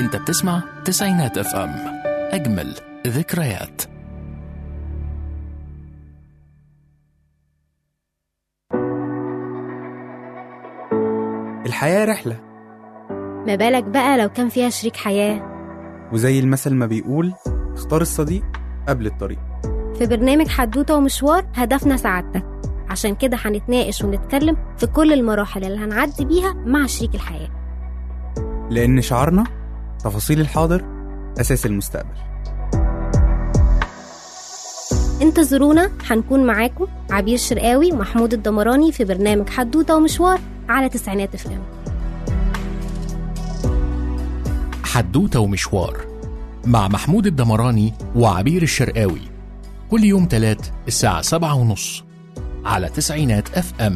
انت بتسمع تسعينات اف ام اجمل ذكريات الحياة رحلة ما بالك بقى لو كان فيها شريك حياة وزي المثل ما بيقول اختار الصديق قبل الطريق في برنامج حدوتة ومشوار هدفنا سعادتك عشان كده هنتناقش ونتكلم في كل المراحل اللي هنعدي بيها مع شريك الحياة لأن شعارنا تفاصيل الحاضر أساس المستقبل انتظرونا هنكون معاكم عبير شرقاوي ومحمود الدمراني في برنامج حدوتة ومشوار على تسعينات اف ام حدوتة ومشوار مع محمود الدمراني وعبير الشرقاوي كل يوم تلات الساعة سبعة ونص على تسعينات اف ام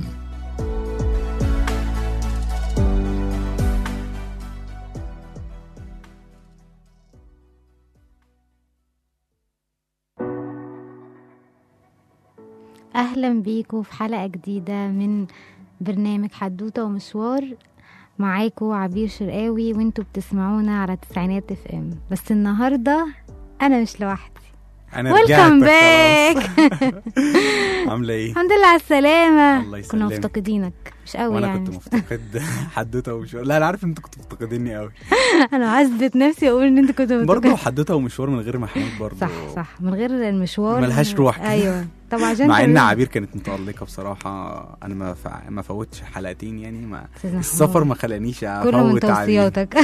اهلا بيكم في حلقه جديده من برنامج حدوته ومشوار معاكم عبير شرقاوي وانتوا بتسمعونا على تسعينات اف ام بس النهارده انا مش لوحدي أنا ويلكم رجعت باك خلاص. عاملة إيه؟ الحمد لله على السلامه الله كنا يسلمك. مفتقدينك مش قوي وأنا يعني كنت مفتقد حدوتة ومشوار لا أنا عارف إن أنتوا كنتوا مفتقديني قوي انا عزت نفسي اقول ان انت كنت برضه حدوتة ومشوار من غير محمود برضه صح صح من غير المشوار ملهاش روح كده. ايوه طبعا عشان مع إن تعمل- عبير كانت متألقة بصراحة أنا ما فع... ما فوتش حلقتين يعني ما أستاذ محمود. السفر ما خلانيش كله من أفوت عبير توصياتك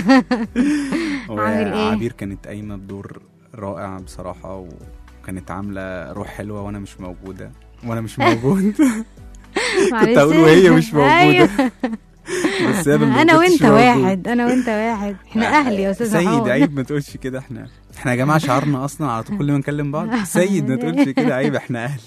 عامل إيه؟ عبير كانت قايمة بدور رائع بصراحة وكانت عاملة روح حلوة وأنا مش موجودة وأنا مش موجود معلش. أقول وهي مش موجودة. أيوه. بس أنا اللي انا ما كنتش وانت موجود. واحد انا وانت واحد احنا اهل يا استاذ سيد محمود عيب ما تقولش كده احنا احنا يا جماعة شعارنا أصلا على طول كل ما نكلم بعض سيد ما تقولش كده عيب احنا أهل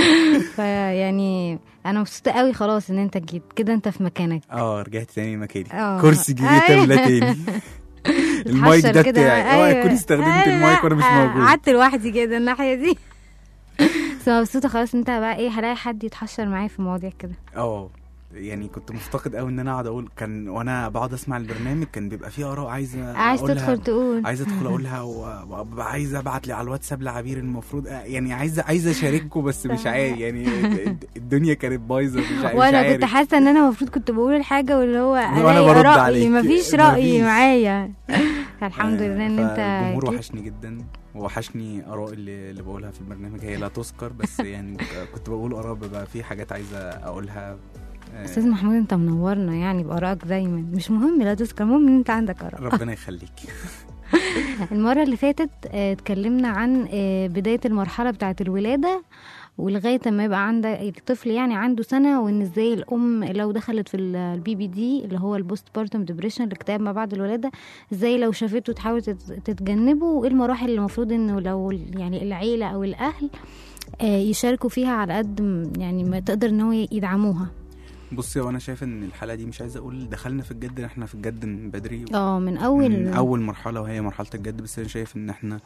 فيعني انا مبسوطه قوي خلاص ان انت جيت كده انت في مكانك اه رجعت تاني مكاني آه. كرسي جديد أيوه. تملى تاني المايك ده تتحشر كده. بتاعي اوعى أيوه. تكوني استخدمت أيوه. المايك وانا مش آه، موجود قعدت لوحدي كده الناحيه دي بس مبسوطه خلاص انت بقى ايه هلاقي حد يتحشر معايا في مواضيع كده اه يعني كنت مفتقد قوي ان انا اقعد اقول كان وانا بقعد اسمع البرنامج كان بيبقى فيه اراء عايزه عايز أقولها. تدخل تقول عايز ادخل اقولها و- وابقى عايز ابعت لي على الواتساب لعبير المفروض يعني عايز عايز اشارككم بس مش عارف يعني الد- الدنيا كانت بايظه مش عارف مش وانا عارف. كنت حاسه ان انا المفروض كنت بقول الحاجه واللي هو وأنا الاقي برد رايي عليك. مفيش راي مفيش. معايا الحمد آه، لله ان انت فالجمهور جيت. وحشني جدا ووحشني اراء اللي, اللي بقولها في البرنامج هي لا تذكر بس يعني كنت بقول اراء بيبقى في حاجات عايزه اقولها آه، استاذ محمود انت منورنا يعني بارائك دايما مش مهم لا تذكر المهم ان انت عندك اراء ربنا يخليك المره اللي فاتت آه، اتكلمنا عن آه، بدايه المرحله بتاعه الولاده ولغايه ما يبقى عندك الطفل يعني عنده سنه وان ازاي الام لو دخلت في البي بي دي اللي هو البوست بارتم ديبريشن الاكتئاب ما بعد الولاده ازاي لو شافته تحاول تت- تتجنبه وايه المراحل اللي المفروض انه لو يعني العيله او الاهل آه، يشاركوا فيها على قد م- يعني ما تقدر ان هو يدعموها بصي وانا شايف ان الحلقه دي مش عايز اقول دخلنا في الجد احنا في الجد من بدري اه من اول من اول مرحله وهي مرحله الجد بس انا شايف ان احنا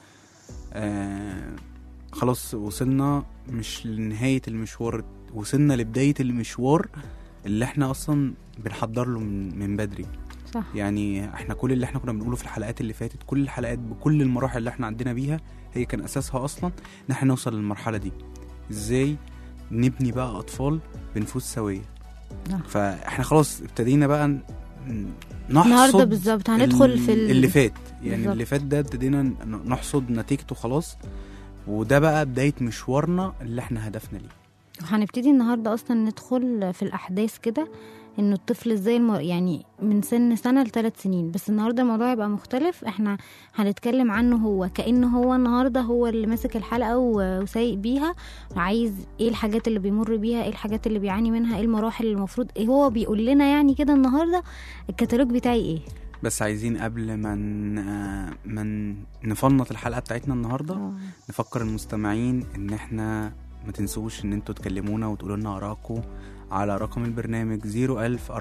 آه خلاص وصلنا مش لنهايه المشوار وصلنا لبدايه المشوار اللي احنا اصلا بنحضر له من, من بدري صح يعني احنا كل اللي احنا كنا بنقوله في الحلقات اللي فاتت كل الحلقات بكل المراحل اللي احنا عندنا بيها هي كان اساسها اصلا ان احنا نوصل للمرحله دي ازاي نبني بقى اطفال بنفوس سويه صح. فاحنا خلاص ابتدينا بقى ن- النهارده نحصد بالظبط هندخل ال- في ال... اللي فات يعني بالظبط. اللي فات ده ابتدينا ن- نحصد نتيجته خلاص وده بقى بدايه مشوارنا اللي احنا هدفنا ليه هنبتدي النهارده اصلا ندخل في الاحداث كده انه الطفل ازاي المر... يعني من سن سنه لثلاث سنين بس النهارده الموضوع يبقى مختلف احنا هنتكلم عنه هو كانه هو النهارده هو اللي ماسك الحلقه و- وسايق بيها وعايز ايه الحاجات اللي بيمر بيها ايه الحاجات اللي بيعاني منها ايه المراحل اللي المفروض ايه هو بيقول لنا يعني كده النهارده الكتالوج بتاعي ايه بس عايزين قبل ما ن- آه، ما ن- نفنط الحلقه بتاعتنا النهارده آه. نفكر المستمعين ان احنا ما تنسوش ان انتوا تكلمونا وتقولوا لنا اراءكم على رقم البرنامج 01000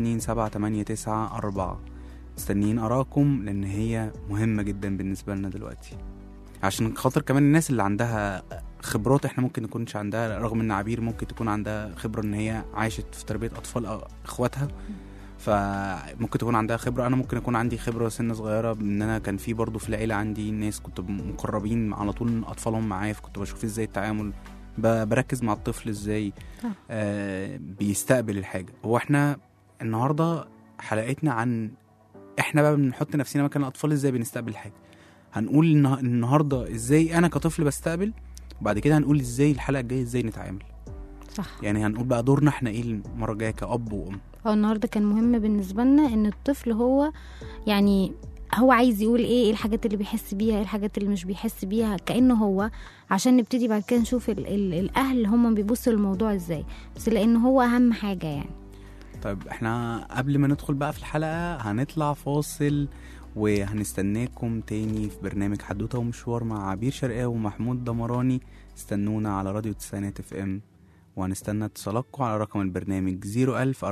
427 مستنيين اراءكم لان هي مهمه جدا بالنسبه لنا دلوقتي عشان خاطر كمان الناس اللي عندها خبرات احنا ممكن نكونش عندها رغم ان عبير ممكن تكون عندها خبره ان هي عاشت في تربيه اطفال أو اخواتها فممكن تكون عندها خبره انا ممكن يكون عندي خبره سن صغيره ان انا كان في برضو في العيله عندي ناس كنت مقربين على طول اطفالهم معايا فكنت بشوف ازاي التعامل ب- بركز مع الطفل ازاي صح. آه بيستقبل الحاجه هو احنا النهارده حلقتنا عن احنا بقى بنحط نفسنا مكان الاطفال ازاي بنستقبل الحاجه هنقول النه- النهارده ازاي انا كطفل بستقبل وبعد كده هنقول ازاي الحلقه الجايه ازاي نتعامل صح يعني هنقول بقى دورنا احنا ايه المره الجايه كاب وام هو النهارده كان مهم بالنسبه لنا ان الطفل هو يعني هو عايز يقول ايه ايه الحاجات اللي بيحس بيها ايه الحاجات اللي مش بيحس بيها كانه هو عشان نبتدي بعد كده نشوف ال ال الاهل هم بيبصوا للموضوع ازاي بس لان هو اهم حاجه يعني طيب احنا قبل ما ندخل بقى في الحلقه هنطلع فاصل وهنستناكم تاني في برنامج حدوته ومشوار مع عبير شرقاوي ومحمود دمراني استنونا على راديو تسعينات اف ام وهنستنى اتصالاتكم على رقم البرنامج 01000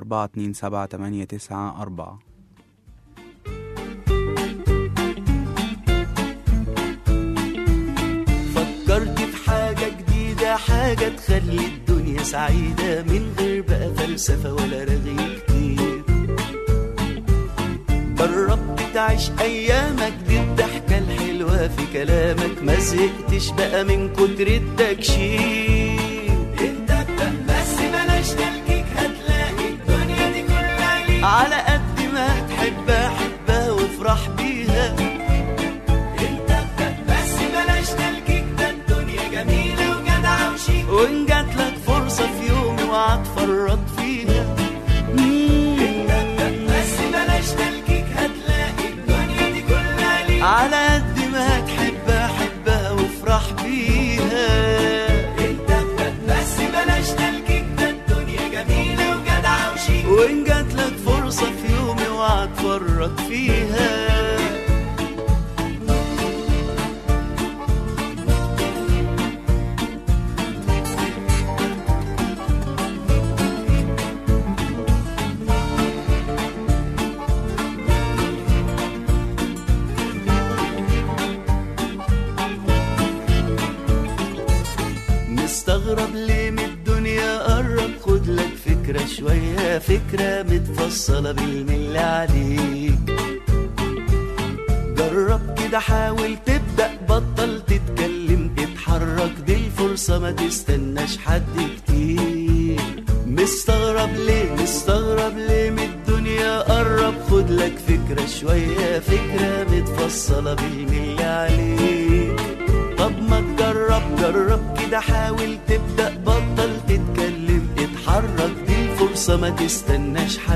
427 فكرت في حاجة جديدة حاجة تخلي الدنيا سعيدة من غير بقى فلسفة ولا رغي كتير جربت تعيش أيامك دي الضحكة الحلوة في كلامك ما زهقتش بقى من كتر التكشير انت ابدأ بس بلاش تلكيك هتلاقي الدنيا دي كلها ليك على قد ما تحبها حبها وافرح بيها انت ابدأ بس بلاش تلكيك ده الدنيا جميلة وجدعة وشيك وان جات لك فرصة في يوم اوعى تفرط فيها انت ابدأ بس بلاش تلكيك هتلاقي الدنيا دي كلها ليك على قد ما تحبها حبها وافرح بيها انت ابدأ بس بلاش تلكيك ده الدنيا جميلة وجدعة وشيك وان جات لك فرصة في يوم اوعى تفرط فيها مستغرب ليه من الدنيا قرب خد لك فكرة شوية فكرة متفصلة بالملي عليك جرب كده حاول تبدأ بطل تتكلم اتحرك دي الفرصة ما تستناش حد كتير مستغرب ليه مستغرب ليه من الدنيا قرب خد لك فكرة شوية فكرة متفصلة بالملي عليك طب ما تجرب جرب كده حاول تبدأ بطل تتكلم اتحرك دي الفرصة ما تستناش حد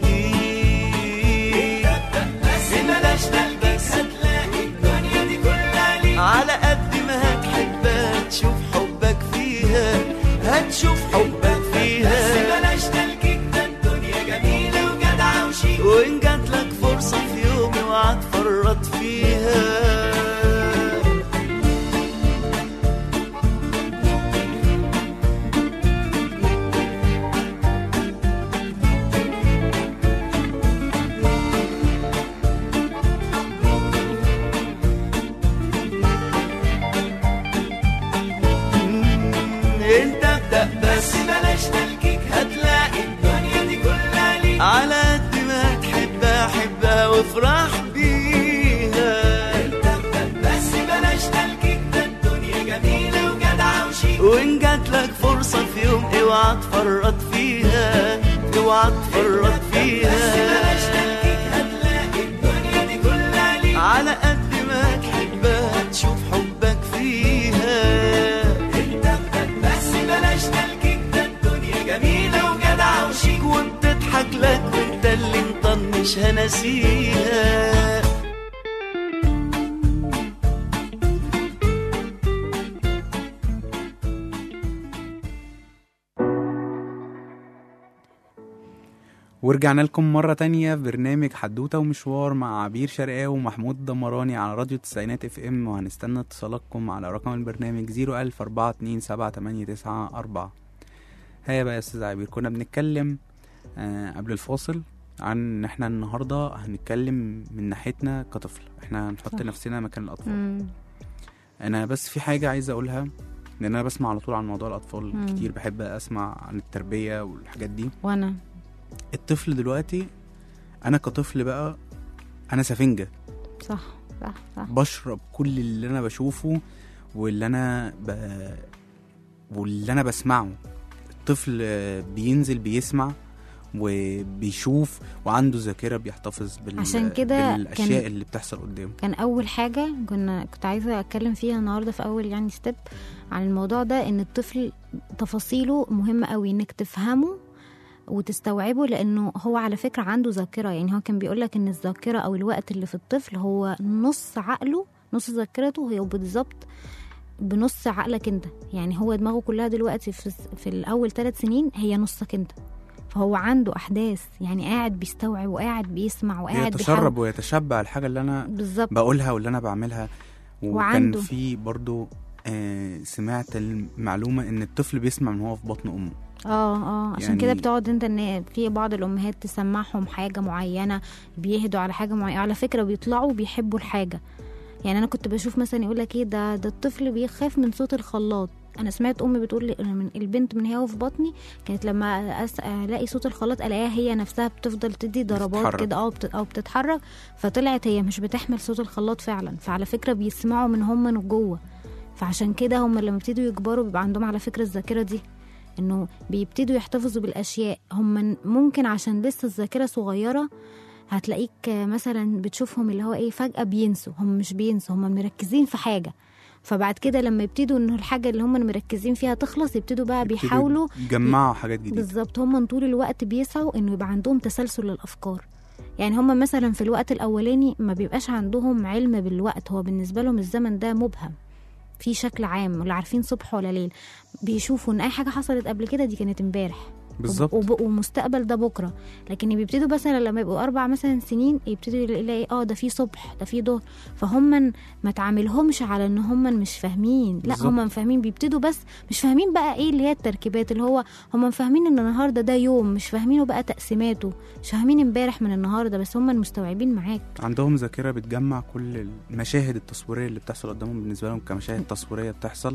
كتير بس بلاش تلبس هتلاقي الدنيا دي كلها ليك على قد ما هتحبها هتشوف حبك فيها هتشوف حبك فيها بس بلاش تلكيك ده الدنيا جميلة وجدعة وشيك وإن جات لك فرصة في يوم اوعى تفرط فيها انت ابدأ بس بلاش تلكيك هتلاقي الدنيا دي كلها ليك على قد ما تحبها حبها وافرح بيها انت ابدأ بس بلاش تلكيك ده الدنيا جميلة وجدعة وشيك وان جات لك فرصة في يوم اوعى تفرط فيها اوعى تفرط فيها بس بلاش تلكيك هتلاقي الدنيا دي كلها ليك على قد ما تحبها تشوف حبك فيها انت ابدأ بس بلاش تلكيك ده الدنيا جميلة وجدعة وشيك وبتضحك لك وانت اللي مطنش هنسيها ورجعنا لكم مرة تانية في برنامج حدوتة ومشوار مع عبير شرقاوي ومحمود دمراني على راديو التسعينات اف ام وهنستنى اتصالاتكم على رقم البرنامج زيرو ألف أربعة اتنين سبعة تمانية تسعة أربعة هيا بقى يا أستاذ عبير كنا بنتكلم آه قبل الفاصل عن ان احنا النهاردة هنتكلم من ناحيتنا كطفل احنا هنحط صح. نفسنا مكان الأطفال مم. انا بس في حاجة عايز اقولها لان انا بسمع على طول عن موضوع الاطفال مم. كتير بحب اسمع عن التربية والحاجات دي وانا الطفل دلوقتي انا كطفل بقى انا سفنجه صح صح صح بشرب كل اللي انا بشوفه واللي انا ب... واللي انا بسمعه الطفل آه، بينزل بيسمع وبيشوف وعنده ذاكره بيحتفظ بال... عشان كده بالاشياء كان- اللي بتحصل قدامه كان اول حاجه كنا كنت عايزه اتكلم فيها النهارده في اول يعني ستيب عن الموضوع ده ان الطفل تفاصيله مهمه قوي انك تفهمه وتستوعبه لانه هو على فكره عنده ذاكره يعني هو كان بيقول لك ان الذاكره او الوقت اللي في الطفل هو نص عقله نص ذاكرته هي بالظبط بنص عقلك انت يعني هو دماغه كلها دلوقتي في في الاول ثلاث سنين هي نصك انت فهو عنده احداث يعني قاعد بيستوعب وقاعد بيسمع وقاعد بيحاول يتشرب ويتشبع الحاجه اللي انا بالظبط بقولها واللي انا بعملها وكان وعنده. في برضو آه سمعت المعلومه ان الطفل بيسمع من هو في بطن امه اه اه عشان يعني- كده بتقعد انت ان في بعض الامهات تسمعهم حاجه معينه بيهدوا على حاجه معينه على فكره بيطلعوا بيحبوا الحاجه يعني انا كنت بشوف مثلا يقول لك ايه ده ده الطفل بيخاف من صوت الخلاط انا سمعت امي بتقول لي أنا من البنت من هي في بطني كانت لما أس... الاقي صوت الخلاط الاقيها هي نفسها بتفضل تدي ضربات بتتحرك. كده اه بت... او بتتحرك فطلعت هي مش بتحمل صوت الخلاط فعلا فعلى فكره بيسمعوا من هم من جوه فعشان كده هم لما بيبتدوا يكبروا بيبقى عندهم على فكره الذاكره دي انه بيبتدوا يحتفظوا بالاشياء هم ممكن عشان لسه الذاكره صغيره هتلاقيك مثلا بتشوفهم اللي هو ايه فجاه بينسوا هم مش بينسوا هم مركزين في حاجه فبعد كده لما يبتدوا ان الحاجه اللي هم مركزين فيها تخلص يبتدوا بقى يبتدوا بيحاولوا يجمعوا حاجات جديده بالظبط هم طول الوقت بيسعوا انه يبقى عندهم تسلسل للافكار يعني هم مثلا في الوقت الاولاني ما بيبقاش عندهم علم بالوقت هو بالنسبه لهم الزمن ده مبهم في شكل عام ولا عارفين صبح ولا ليل بيشوفوا ان اي حاجه حصلت قبل كده دي كانت امبارح بالظبط وب- ومستقبل ده بكره لكن بيبتدوا مثلا لما يبقوا اربع مثلا سنين يبتدوا يلاقي اه ده في صبح ده في ظهر فهم ما تعاملهمش على ان هم مش فاهمين لا بالظبط. هم فاهمين بيبتدوا بس مش فاهمين بقى ايه اللي هي التركيبات اللي هو هم فاهمين ان النهارده ده يوم مش فاهمينه بقى تقسيماته مش فاهمين امبارح من النهارده بس هم المستوعبين معاك عندهم ذاكره بتجمع كل المشاهد التصويريه اللي بتحصل قدامهم بالنسبه لهم كمشاهد تصويريه بتحصل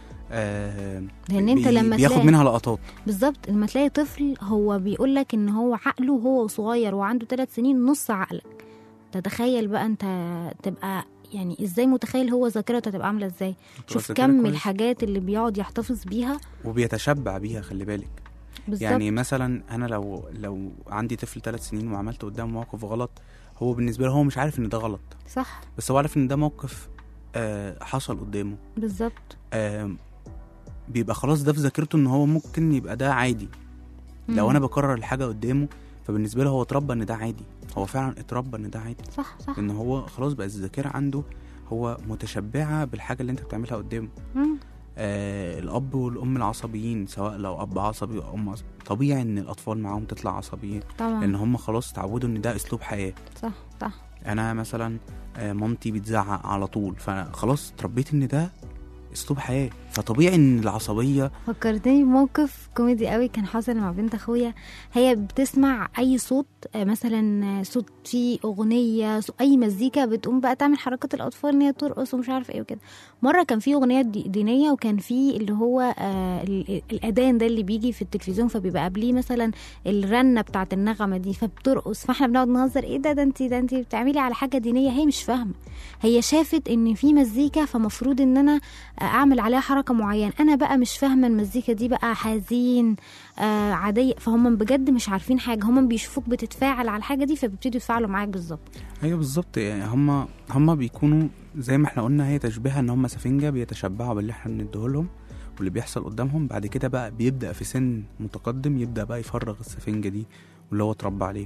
آه لان انت بي- لما بياخد تلاقي- منها لقطات بالظبط لما تلاقي طفل هو بيقول لك ان هو عقله هو صغير وعنده ثلاث سنين نص عقلك تتخيل بقى انت تبقى يعني ازاي متخيل هو ذاكرته هتبقى عامله ازاي شوف ذاكرة كم كويس. الحاجات اللي بيقعد يحتفظ بيها وبيتشبع بيها خلي بالك بالظبط يعني مثلا انا لو لو عندي طفل ثلاث سنين وعملت قدامه موقف غلط هو بالنسبه له هو مش عارف ان ده غلط صح بس هو عارف ان ده موقف آه حصل قدامه بالظبط آه بيبقى خلاص ده في ذاكرته ان هو ممكن يبقى ده عادي لو مم. انا بكرر الحاجه قدامه فبالنسبه له هو اتربى ان ده عادي هو فعلا اتربى ان ده عادي صح صح ان هو خلاص بقى الذاكره عنده هو متشبعه بالحاجه اللي انت بتعملها قدامه مم. آه الاب والام العصبيين سواء لو اب عصبي او ام عصبي طبيعي ان الاطفال معاهم تطلع عصبيين لان طبعا هم خلاص اتعودوا ان ده اسلوب حياه صح صح انا مثلا آه مامتي بتزعق على طول فخلاص اتربيت ان ده اسلوب حياه فطبيعي ان العصبيه فكرتني بموقف كوميدي قوي كان حاصل مع بنت اخويا هي بتسمع اي صوت آه، مثلا آه، صوت فيه اغنيه صو- اي مزيكا بتقوم بقى تعمل حركات الاطفال ان هي ترقص ومش عارف ايه وكده مره كان في اغنيه دي- دينيه وكان في اللي هو آه ال- الاذان ده اللي بيجي في التلفزيون فبيبقى قبليه مثلا الرنه بتاعت النغمه دي فبترقص فاحنا بنقعد نهزر ايه ده ده انت ده انت بتعملي على حاجه دينيه هي مش فاهمه هي شافت ان في مزيكا فمفروض ان انا اعمل عليها حركه معينه انا بقى مش فاهمه المزيكا دي بقى حزين آه عاديه فهم بجد مش عارفين حاجه هم بيشوفوك بتتفاعل على الحاجه دي فبيبتدوا يتفاعلوا معاك بالظبط ايوه بالظبط يعني هم هم بيكونوا زي ما احنا قلنا هي تشبيهها ان هم سفنجه بيتشبعوا باللي احنا بنديه لهم واللي بيحصل قدامهم بعد كده بقى بيبدا في سن متقدم يبدا بقى يفرغ السفنجه دي واللي هو اتربى عليه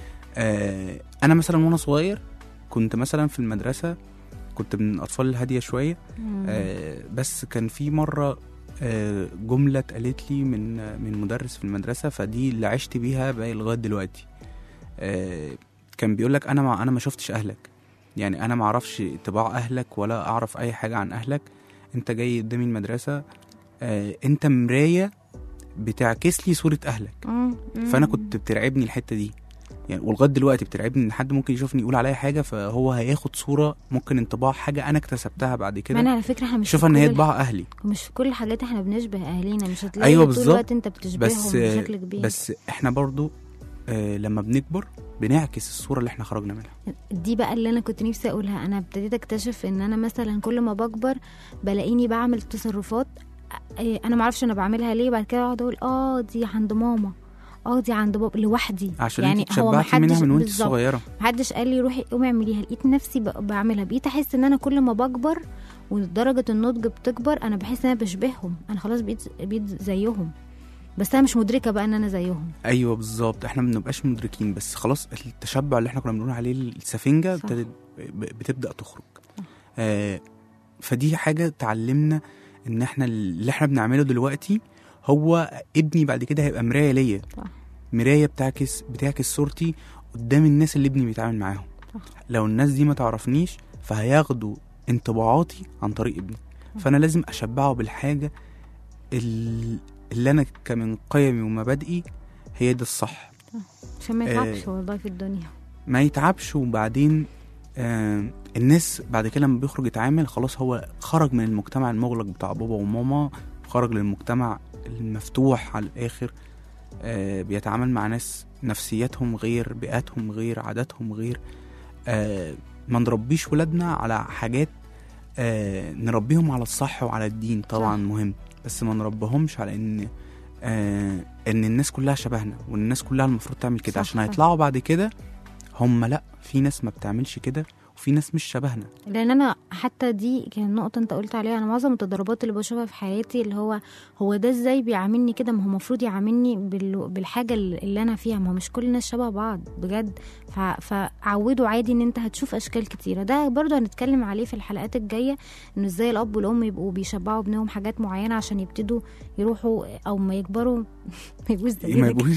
آه انا مثلا وانا صغير كنت مثلا في المدرسه كنت من الاطفال الهاديه شويه آه بس كان في مره آه جمله اتقالت لي من من مدرس في المدرسه فدي اللي عشت بيها باقي لغايه دلوقتي آه كان بيقول لك انا ما انا ما شفتش اهلك يعني انا ما اعرفش طباع اهلك ولا اعرف اي حاجه عن اهلك انت جاي قدامي المدرسه آه انت مرايه بتعكس لي صوره اهلك مم. مم. فانا كنت بترعبني الحته دي يعني ولغايه دلوقتي بترعبني ان حد ممكن يشوفني يقول عليا حاجه فهو هياخد صوره ممكن انطباع حاجه انا اكتسبتها بعد ما انا كده على فكره احنا مش شوفها في ان هي كل طباع اهلي الح- مش في كل الحاجات احنا بنشبه اهالينا مش هتلاقي أيوة طول بالظبط. الوقت انت بتشبههم بس بشكل كبير بس احنا برضو آه لما بنكبر بنعكس الصوره اللي احنا خرجنا منها دي بقى اللي انا كنت نفسي اقولها انا ابتديت اكتشف ان انا مثلا كل ما بكبر بلاقيني بعمل تصرفات آه، انا معرفش انا بعملها ليه بعد كده اقعد اقول اه دي عند ماما اه دي عند بابا لوحدي عشان يعني انت هو اتشبعتي منها محدش- من وانت بالظبط. صغيره محدش قال لي روحي قومي اعمليها لقيت نفسي ب- بعملها بقيت احس ان انا كل ما بكبر ودرجه النضج بتكبر انا بحس ان انا بشبههم انا خلاص بقيت بقيت زيهم بس انا مش مدركه بقى ان انا زيهم ايوه بالظبط احنا ما بنبقاش مدركين بس خلاص التشبع اللي احنا كنا بنقول عليه السفنجه صح. ابتدت ب- بتبدا تخرج آه فدي حاجه تعلمنا ان احنا اللي احنا بنعمله دلوقتي هو ابني بعد كده هيبقى مرايه ليا صح. مرايه بتعكس بتعكس صورتي قدام الناس اللي ابني بيتعامل معاهم صح. لو الناس دي ما تعرفنيش فهياخدوا انطباعاتي عن طريق ابني فانا لازم اشبعه بالحاجه ال- اللي انا كمن قيمي ومبادئي هي ده الصح عشان ما آه. يتعبش والله في الدنيا ما يتعبش وبعدين آه الناس بعد كده لما بيخرج يتعامل خلاص هو خرج من المجتمع المغلق بتاع بابا وماما خرج للمجتمع المفتوح على الآخر آه بيتعامل مع ناس نفسياتهم غير بيئاتهم غير عاداتهم غير آه ما نربيش ولادنا على حاجات آه نربيهم على الصح وعلى الدين طبعا صح. مهم بس ما نربيهمش على ان آه ان الناس كلها شبهنا وان الناس كلها المفروض تعمل كده صح، عشان صح. هيطلعوا بعد كده هم لا في ناس ما بتعملش كده وفي ناس مش شبهنا لان انا حتى دي كان نقطه انت قلت عليها انا معظم التدربات اللي بشوفها في حياتي اللي هو هو ده ازاي بيعاملني كده ما هو المفروض يعاملني بال- بالحاجه اللي انا فيها ما هو مش كل الناس شبه بعض بجد ف- فعودوا عادي ان انت هتشوف اشكال كتيره ده برضو هنتكلم عليه في الحلقات الجايه انه ازاي الاب والام يبقوا بيشبعوا ابنهم حاجات معينه عشان يبتدوا يروحوا او ما يكبروا ما يبقوش ما زينا يبقوش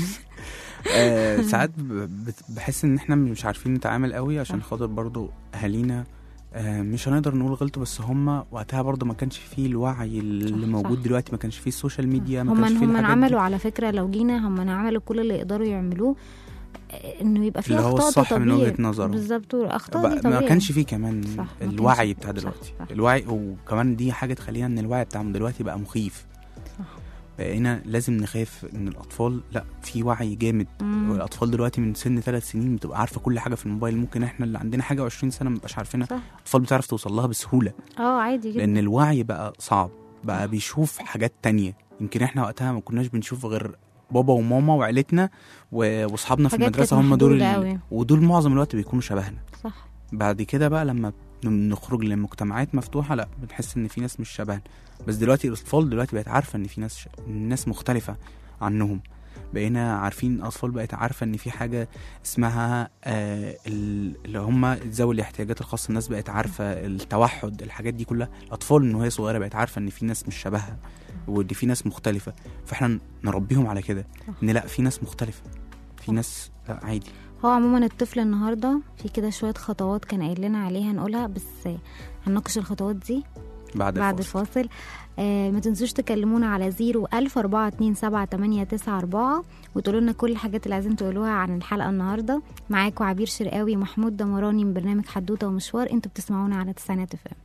آه ساعات ب- بت- بحس ان احنا مش عارفين نتعامل قوي عشان صح. خاطر برضو اهالينا آه مش هنقدر نقول غلطوا بس هم وقتها برضو ما كانش فيه الوعي اللي صح، موجود صح. دلوقتي ما كانش فيه السوشيال ميديا ما هم كانش فيه هم الحاجات دي. عملوا على فكره لو جينا هم عملوا كل اللي يقدروا يعملوه آه، انه يبقى في اللي هو اخطاء الصح ده من طبيعي وجهة نظرهم. بالظبط الاخطاء دي بقى- ما طبيعي كانش فيه كمان صح، ما كانش الوعي فيه. بتاع صح، دلوقتي صح. الوعي وكمان دي حاجه تخلينا ان الوعي بتاعهم دلوقتي بقى مخيف صح. بقينا لازم نخاف ان الاطفال لا في وعي جامد مم. والاطفال دلوقتي من سن ثلاث سنين بتبقى عارفه كل حاجه في الموبايل ممكن احنا اللي عندنا حاجه و20 سنه ما بنبقاش عارفينها صح. الاطفال بتعرف توصل لها بسهوله اه عادي جدا لان الوعي بقى صعب بقى بيشوف حاجات تانية يمكن احنا وقتها ما كناش بنشوف غير بابا وماما وعيلتنا و- واصحابنا في حاجات المدرسه كانت هم دول محدودة ال- أوي. ودول معظم الوقت بيكونوا شبهنا صح بعد كده بقى لما بن- نخرج لمجتمعات مفتوحه لا بنحس ان في ناس مش شبهنا بس دلوقتي الاطفال دلوقتي بقت عارفه ان في ناس ش... ناس مختلفه عنهم بقينا عارفين الاطفال بقت عارفه ان في حاجه اسمها آه ال- اللي هم ذوي الاحتياجات الخاصه الناس بقت عارفه التوحد الحاجات دي كلها الاطفال من وهي صغيره بقت عارفه ان في ناس مش شبهها وان في ناس مختلفه فاحنا نربيهم على كده ان لا في ناس مختلفه في ناس لا عادي هو عموما الطفل النهارده في كده شويه خطوات كان قايل لنا عليها نقولها بس هنناقش الخطوات دي بعد, بعد الفاصل. الفاصل آه ما تنسوش تكلمونا على زيرو ألف أربعة اتنين سبعة تمانية تسعة أربعة وتقولوا لنا كل الحاجات اللي عايزين تقولوها عن الحلقة النهاردة معاكم عبير شرقاوي ومحمود دمراني من برنامج حدوتة ومشوار انتوا بتسمعونا على تسعينات اف ام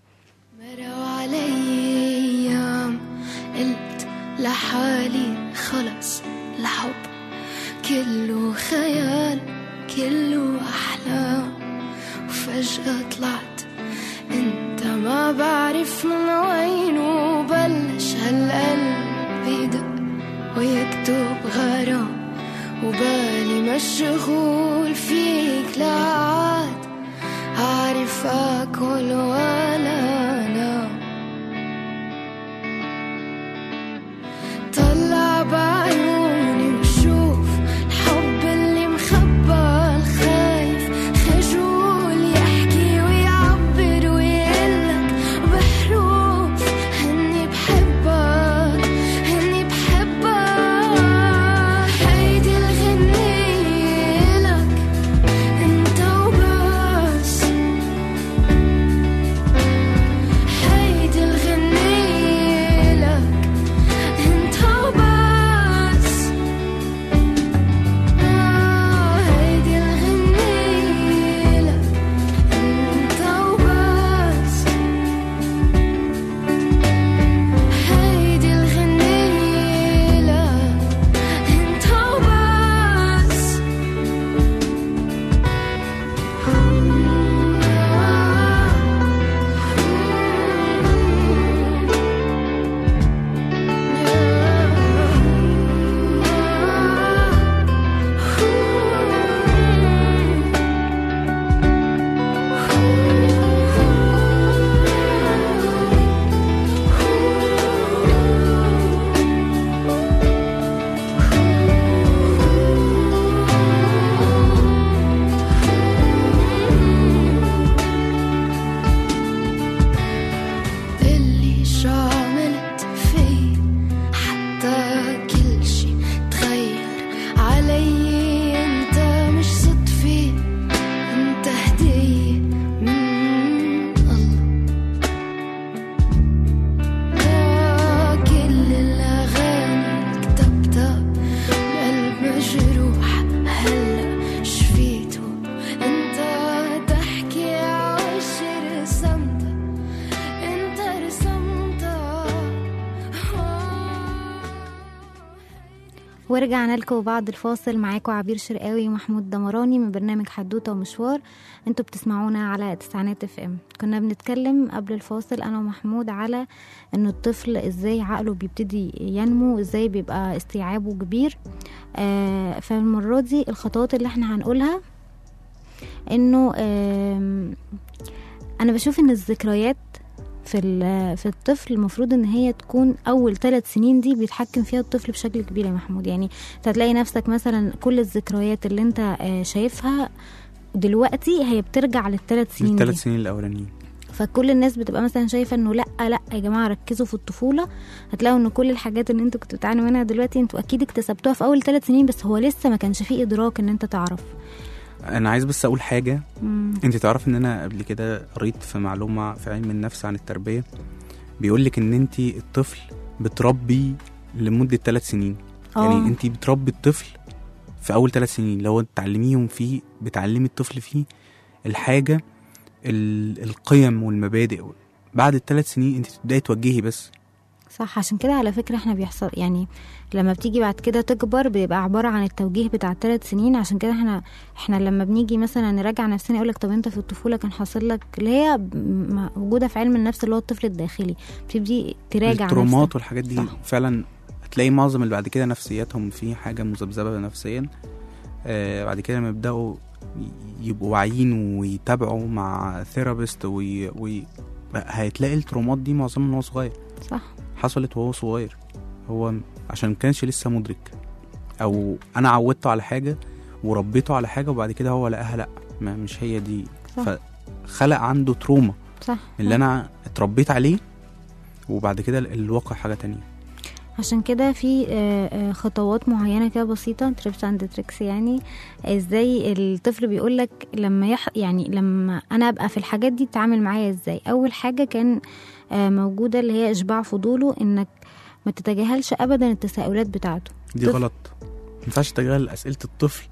مروا علي ايام قلت لحالي خلص الحب كله خيال كله احلام وفجأة طلعت انت ما بعرف من وين وبلش هالقلب يدق ويكتب غرام وبالي مشغول فيك لعاد عارف اكل ولا انام طلع بعيوني وشوف الحب اللي مخبى الخايف خجول يحكي ويعبر ويقلك بحروف هني بحبك هني بحبك هيدي الغنية لك انت وبس ورجعنا لكم بعد الفاصل معاكم عبير شرقاوي ومحمود دمراني من برنامج حدوته ومشوار انتوا بتسمعونا على تسعينات اف ام كنا بنتكلم قبل الفاصل انا ومحمود على ان الطفل ازاي عقله بيبتدي ينمو ازاي بيبقى استيعابه كبير آه فالمرة دي الخطوات اللي احنا هنقولها انه آم، انا بشوف ان الذكريات في ال- في الطفل المفروض ان هي تكون اول ثلاث سنين دي بيتحكم فيها الطفل بشكل كبير يا محمود يعني انت هتلاقي نفسك مثلا كل الذكريات اللي انت آه، شايفها دلوقتي هي بترجع للثلاث سنين الثلاث دي سنين الاولانيين فكل الناس بتبقى مثلا شايفه انه لا لا يا جماعه ركزوا في الطفوله هتلاقوا ان كل الحاجات اللي انتوا كنتوا بتعانوا منها دلوقتي انتوا اكيد اكتسبتوها في اول ثلاث سنين بس هو لسه ما كانش فيه ادراك ان انت تعرف انا عايز بس اقول حاجه مم. انت تعرف ان انا قبل كده قريت في معلومه في علم النفس عن التربيه بيقول لك ان انت الطفل بتربي لمده ثلاث سنين آه. يعني انت بتربي الطفل في اول ثلاث سنين لو تعلميهم فيه بتعلمي الطفل فيه الحاجه ال- القيم والمبادئ بعد الثلاث سنين انت تبداي توجهي بس صح عشان كده على فكرة احنا بيحصل يعني لما بتيجي بعد كده تكبر بيبقى عبارة عن التوجيه بتاع الثلاث سنين عشان كده احنا احنا لما بنيجي مثلا نراجع نفسنا يقولك طب انت في الطفولة كان حاصل لك اللي هي م- موجودة في علم النفس اللي هو الطفل الداخلي بتبتدي تراجع الترومات نفسك والحاجات دي صح. فعلا هتلاقي معظم اللي بعد كده نفسياتهم في حاجه مذبذبه نفسيا آه بعد كده لما يبداوا ي- يبقوا واعيين ويتابعوا مع ثيرابيست وي... وي... هتلاقي الترومات دي معظمها من هو صغير صح حصلت وهو صغير هو عشان كانش لسه مدرك او انا عودته على حاجه وربيته على حاجه وبعد كده هو لقاها لا ما مش هي دي صح. فخلق عنده تروما صح اللي انا اتربيت عليه وبعد كده ال- الواقع حاجه تانية عشان كده في آه، آه، خطوات معينة كده بسيطة تريبس اند تريكس يعني ازاي الطفل بيقولك لما يح يعني لما انا ابقى في الحاجات دي تتعامل معايا ازاي اول حاجة كان آه، موجودة اللي هي اشباع فضوله انك ما تتجاهلش ابدا التساؤلات بتاعته دي طفل. غلط ما ينفعش اتجاهل اسئله الطفل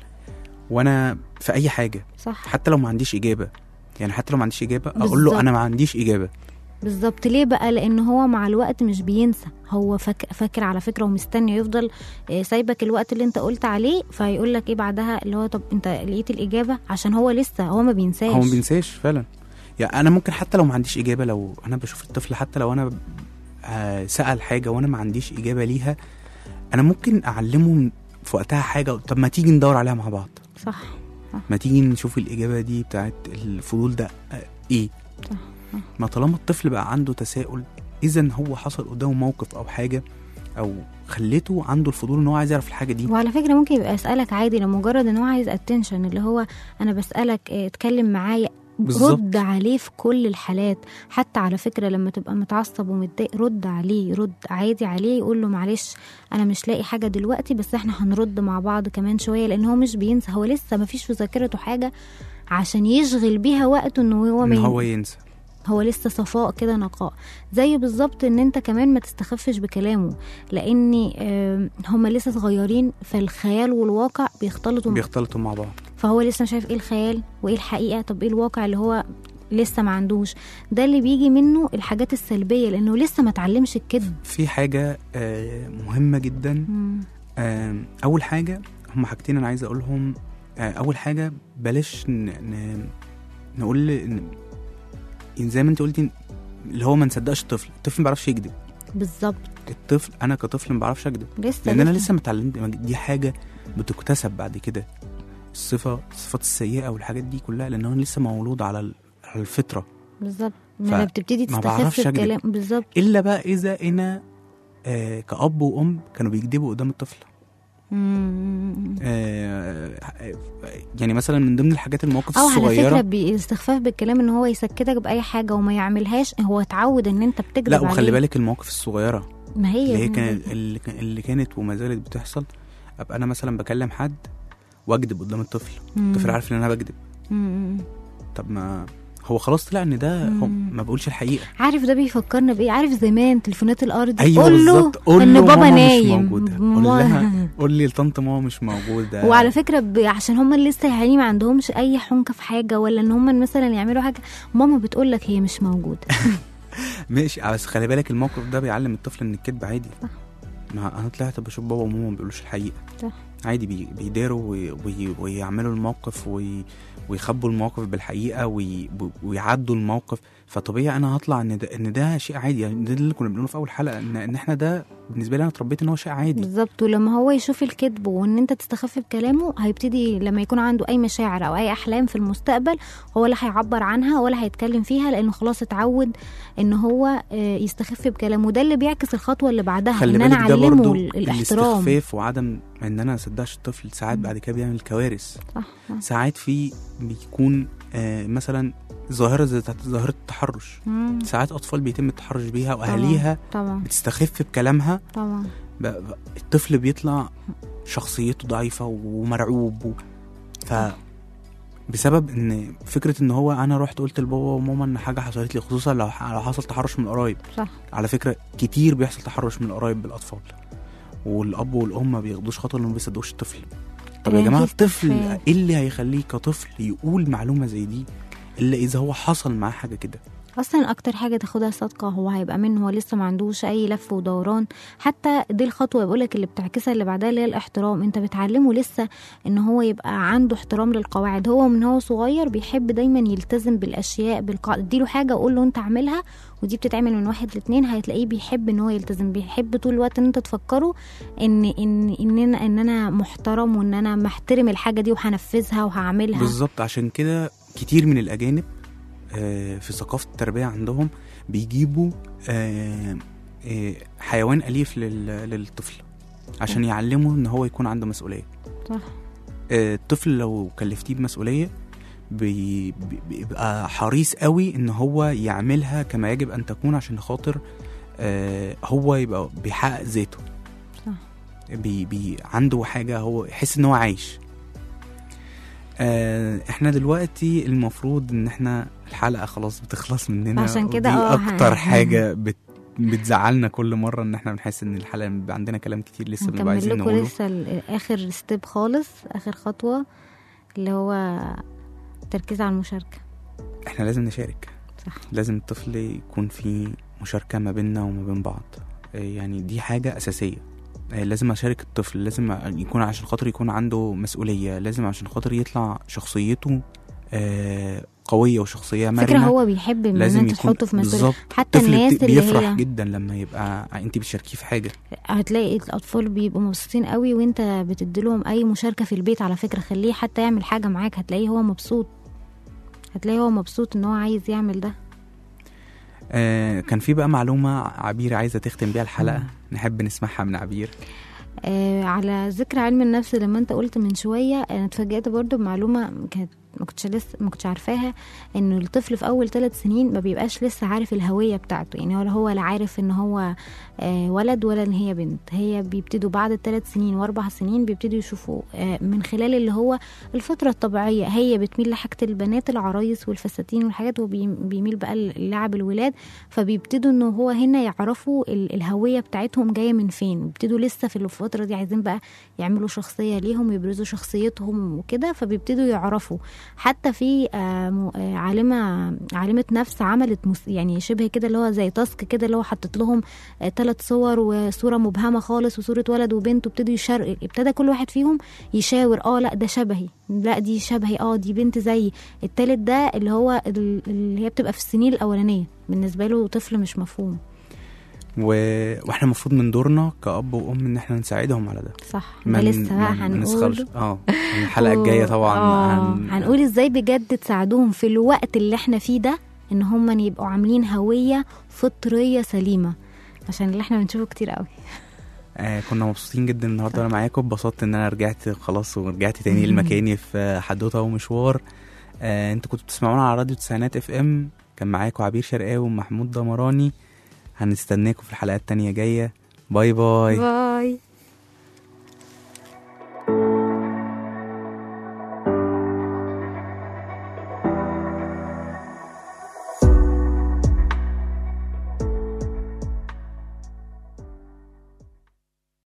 وانا في اي حاجه صح حتى لو ما عنديش اجابه يعني حتى لو ما عنديش اجابه اقول بالظبط. له انا ما عنديش اجابه بالظبط ليه بقى لان هو مع الوقت مش بينسى هو فاك- فاكر على فكره ومستني يفضل آه، سايبك الوقت اللي انت قلت عليه فيقول لك ايه بعدها اللي هو طب انت لقيت الاجابه عشان هو لسه هو ما بينساش هو ما بينساش فعلا يعني انا ممكن حتى لو ما عنديش اجابه لو انا بشوف الطفل حتى لو انا آه، سال حاجه وانا ما عنديش اجابه ليها انا ممكن اعلمه في وقتها حاجه طب ما تيجي ندور عليها مع بعض صح ما تيجي نشوف الاجابه دي بتاعت الفضول ده آه، ايه صح، صح. ما طالما الطفل بقى عنده تساؤل اذا هو حصل قدامه موقف او حاجه او خليته عنده الفضول ان هو عايز يعرف الحاجه دي وعلى فكره ممكن يبقى يسالك عادي لمجرد ان هو عايز اتنشن اللي هو انا بسالك اه، اتكلم معايا بالظبط. رد عليه في كل الحالات حتى على فكره لما تبقى متعصب ومتضايق رد عليه رد عادي عليه يقول له معلش انا مش لاقي حاجه دلوقتي بس احنا هنرد مع بعض كمان شويه لان هو مش بينسى هو لسه ما فيش في ذاكرته حاجه عشان يشغل بيها وقته انه هو ان ما هو ين- ينسى هو لسه صفاء كده نقاء زي بالظبط ان انت كمان ما تستخفش بكلامه لان آم، هما لسه صغيرين فالخيال والواقع بيختلطوا بيختلطوا مع بعض فهو لسه مش عارف ايه الخيال وايه الحقيقه طب ايه الواقع اللي هو لسه ما عندوش ده اللي بيجي منه الحاجات السلبيه لانه لسه ما اتعلمش الكذب في حاجه آه، مهمه جدا مم. آم، اول حاجه هم حاجتين انا عايز اقولهم آه، اول حاجه بلاش ن... ن... نقول إن... إن زي ما انت قلتي اللي هو ما نصدقش الطفل الطفل ما بيعرفش يكذب بالظبط الطفل انا كطفل ما بعرفش اكذب لسه لان انا لسه ما اتعلمت دي حاجه بتكتسب بعد كده الصفه الصفات السيئه والحاجات دي كلها لان انا لسه مولود على ال- على الفطره بالظبط ف- ما بتبتدي ما تستخف بعرفش أكذب. الكلام بالظبط الا بقى اذا انا آه كأب وأم كانوا بيكذبوا قدام الطفل مم. آه يعني مثلا من ضمن الحاجات المواقف او على فكره الصغيره بالاستخفاف بالكلام ان هو يسكتك باي حاجه وما يعملهاش هو اتعود ان انت بتكذب لا وخلي عليه. بالك المواقف الصغيره ما هي اللي هي كانت اللي, كان- اللي كانت وما زالت بتحصل ابقى انا مثلا بكلم حد واكذب قدام الطفل مم. الطفل عارف ان انا بكذب مم. طب ما هو خلاص طلع ان ده هو مم. ما بقولش الحقيقه عارف ده بيفكرنا بايه عارف زمان تليفونات الارض ايوه قول له بالظبط قول ان له بابا ماما نايم مش موجوده قول ما- لها قول لي لطنط ماما مش موجوده وعلى فكره ب... عشان هم لسه يعني ما عندهمش اي حنكه في حاجه ولا ان هم مثلا يعملوا حاجه ماما بتقول لك هي مش موجوده ماشي بس خلي بالك الموقف ده بيعلم الطفل ان الكذب عادي صح. ما انا طلعت بشوف بابا وماما ما بيقولوش الحقيقه صح. عادي بي- بيداروا وي- وي- ويعملوا الموقف وي- ويخبوا الموقف بالحقيقه وي- ويعدوا الموقف فطبيعي انا هطلع ان ده ان ده شيء عادي يعني ده اللي كنا بنقوله في اول حلقه ان, إن احنا ده بالنسبه لي انا اتربيت ان هو شيء عادي بالظبط ولما هو يشوف الكذب وان انت تستخف بكلامه هيبتدي لما يكون عنده اي مشاعر او اي احلام في المستقبل هو لا هيعبر عنها ولا هيتكلم فيها لانه خلاص اتعود ان هو آه، يستخف بكلامه وده اللي بيعكس الخطوه اللي بعدها خلي ان انا بالك ده اعلمه برضو ال- الاحترام الاستخفاف وعدم ان انا اصدقش الطفل ساعات بعد كده بيعمل كوارث صح صح. ساعات في بيكون آه مثلا ظاهره زي بتاعت ظاهره التحرش مم. ساعات اطفال بيتم التحرش بيها واهاليها طبعا بتستخف بكلامها طبعا ب- ب- الطفل بيطلع شخصيته ضعيفة ومرعوب و... ف بسبب ان فكرة ان هو انا رحت قلت لبابا وماما ان حاجة حصلت لي خصوصا لو ح- لو حصل تحرش من القرايب صح على فكرة كتير بيحصل تحرش من القرايب بالاطفال والاب والام ما بياخدوش خطوه انهم ما بيصدقوش الطفل طب يا يعني جماعه في الطفل استخفاف. ايه اللي هيخليه كطفل يقول معلومه زي دي الا اذا هو حصل معاه حاجه كده اصلا اكتر حاجه تاخدها صدقه هو هيبقى منه هو لسه ما عندوش اي لف ودوران حتى دي الخطوه بقولك اللي بتعكسها اللي بعدها اللي هي الاحترام انت بتعلمه لسه ان هو يبقى عنده احترام للقواعد هو من هو صغير بيحب دايما يلتزم بالاشياء بالقاعده اديله حاجه قول له انت اعملها ودي بتتعمل من واحد لاتنين هتلاقيه بيحب ان هو يلتزم بيحب طول الوقت ان انت تفكره ان ان ان انا ان انا محترم وان انا محترم الحاجه دي وهنفذها وهعملها بالظبط عشان كده كتير من الاجانب آه، في ثقافه التربيه عندهم بيجيبوا آه، آه، حيوان اليف لل- للطفل عشان يعلمه ان هو يكون عنده مسؤوليه صح آه، الطفل لو كلفتيه بمسؤوليه بي- بي- بيبقى حريص قوي ان هو يعملها كما يجب ان تكون عشان خاطر آه، هو يبقى بيحقق ذاته صح. بي بي عنده حاجه هو يحس ان هو عايش آه، احنا دلوقتي المفروض ان احنا الحلقه خلاص بتخلص مننا عشان كده ودي اه اكتر ه- حاجه بت بتزعلنا كل مره ان احنا بنحس ان الحلقه بيبقى عندنا كلام كتير لسه بنبقى هنكمل عايزين لكم نقوله لسه ال- اخر ستيب خالص اخر خطوه اللي هو تركيز على المشاركه احنا لازم نشارك صح لازم الطفل يكون في مشاركة ما بيننا وما بين بعض آه، يعني دي حاجة أساسية آه، لازم أشارك الطفل لازم يكون عشان خاطر يكون عنده مسؤولية لازم عشان خاطر يطلع شخصيته آه، قوية وشخصية مرنة فكرة هو بيحب ان لازم انت يكون تحطه في مسؤولية بالظبط حتى الطفل الناس بت- اللي بيفرح هي جدا لما يبقى انت بتشاركيه في حاجة هتلاقي الاطفال بيبقوا مبسوطين قوي وانت بتديلهم اي مشاركه في البيت على فكره خليه حتى يعمل حاجه معاك هتلاقيه هو مبسوط هتلاقيه هو مبسوط ان هو عايز يعمل ده آه، كان في بقى معلومة عبير عايزة تختم بيها الحلقة نحب نسمعها من عبير آه على ذكر علم النفس لما انت قلت من شويه انا اتفاجئت برضو بمعلومه كانت ما كنتش لسه ما كنتش عارفاها انه الطفل في اول ثلاث سنين ما بيبقاش لسه عارف الهويه بتاعته يعني ولا هو لا عارف ان هو آه ولد ولا ان هي بنت هي بيبتدوا بعد الثلاث سنين واربع سنين بيبتدوا يشوفوا آه من خلال اللي هو الفطره الطبيعيه هي بتميل لحاجه البنات العرايس والفساتين والحاجات وبيميل بقى للعب الولاد فبيبتدوا انه هو هنا يعرفوا ال- الهويه بتاعتهم جايه من فين بيبتدوا لسه في الفتره دي عايزين بقى يعملوا شخصيه ليهم ويبرزوا شخصيتهم وكده فبيبتدوا يعرفوا حتى في آه، م- آه، عالمه عالمه نفس عملت مس- يعني شبه كده اللي هو زي تاسك كده اللي هو حطت لهم ثلاث صور وصوره مبهمه خالص وصوره ولد وبنت وابتدوا يشار ابتدى كل واحد فيهم يشاور اه لا ده شبهي لا دي شبهي اه دي بنت زيي التالت ده اللي هو ال- اللي هي بتبقى في السنين الاولانيه بالنسبه له طفل مش مفهوم و... واحنا المفروض من دورنا كأب وأم إن احنا نساعدهم على ده صح ما ده ن- لسه بقى ما نسخرش هنقول اه الحلقة الجاية طبعا آه، هن... هنقول ازاي بجد تساعدوهم في الوقت اللي احنا فيه ده ان هم يبقوا عاملين هويه فطريه سليمه عشان اللي احنا بنشوفه كتير قوي آه كنا مبسوطين جدا النهارده وانا معاكم اتبسطت ان انا رجعت خلاص ورجعت تاني لمكاني في حدوته ومشوار آه انتوا كنتوا بتسمعونا على راديو تسعينات اف ام كان معاكم عبير شرقاوي ومحمود دمراني هنستناكم في الحلقات التانية جاية باي باي باي